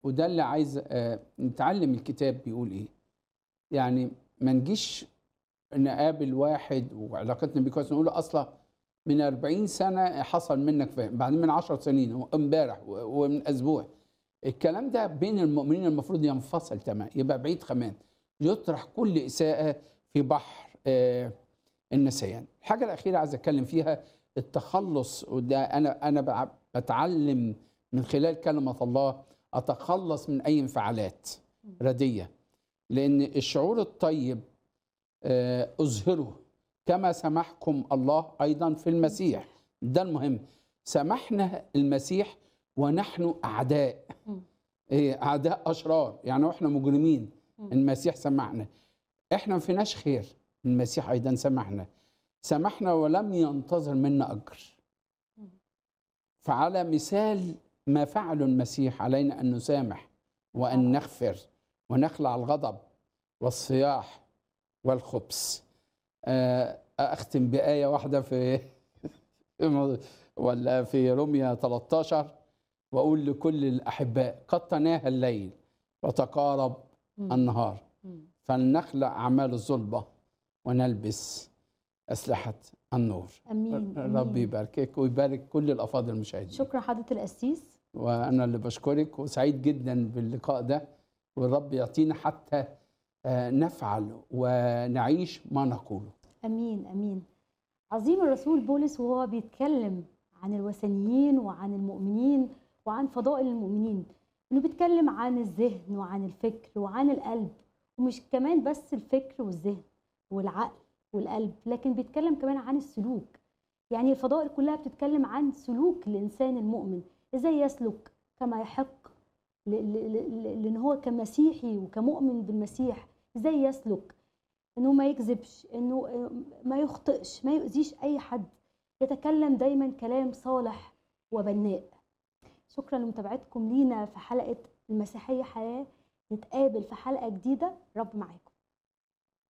وده اللي عايز آه، نتعلم الكتاب بيقول ايه يعني ما نجيش نقابل واحد وعلاقتنا بيه كويس نقول له اصلا من 40 سنه حصل منك فهم بعدين من 10 سنين امبارح و- ومن اسبوع الكلام ده بين المؤمنين المفروض ينفصل تماما يبقى بعيد كمان يطرح كل اساءه في بحر آه، النسيان الحاجه الاخيره عايز اتكلم فيها التخلص وده انا انا بع- بتعلم من خلال كلمه الله اتخلص من اي انفعالات رديه لان الشعور الطيب آه، اظهره كما سمحكم الله ايضا في المسيح ده المهم سمحنا المسيح ونحن اعداء مم. إيه اعداء اشرار يعني واحنا مجرمين مم. المسيح سمحنا احنا ما فيناش خير المسيح ايضا سمحنا سمحنا ولم ينتظر منا اجر مم. فعلى مثال ما فعله المسيح علينا ان نسامح وان طبعاً. نغفر ونخلع الغضب والصياح والخبث آه، اختم بايه واحده في ولا في روميا 13 واقول لكل الاحباء قد تناهى الليل وتقارب مم. النهار مم. فلنخلع اعمال الظلمه ونلبس اسلحه النور امين ربي أمين. يباركك ويبارك كل الافاضل المشاهدين شكرا حضره القسيس وانا اللي بشكرك وسعيد جدا باللقاء ده والرب يعطينا حتى آه، نفعل ونعيش ما نقوله امين امين عظيم الرسول بولس وهو بيتكلم عن الوثنيين وعن المؤمنين وعن فضائل المؤمنين انه بيتكلم عن الذهن وعن الفكر وعن القلب ومش كمان بس الفكر والذهن والعقل والقلب لكن بيتكلم كمان عن السلوك يعني الفضائل كلها بتتكلم عن سلوك الانسان المؤمن ازاي يسلك كما يحق ل- ل- ل- لان هو كمسيحي وكمؤمن بالمسيح ازاي يسلك انه ما يكذبش انه ما يخطئش ما يؤذيش اي حد يتكلم دايما كلام صالح وبناء شكرا لمتابعتكم لينا في حلقه المسيحيه حياه نتقابل في حلقه جديده رب معاكم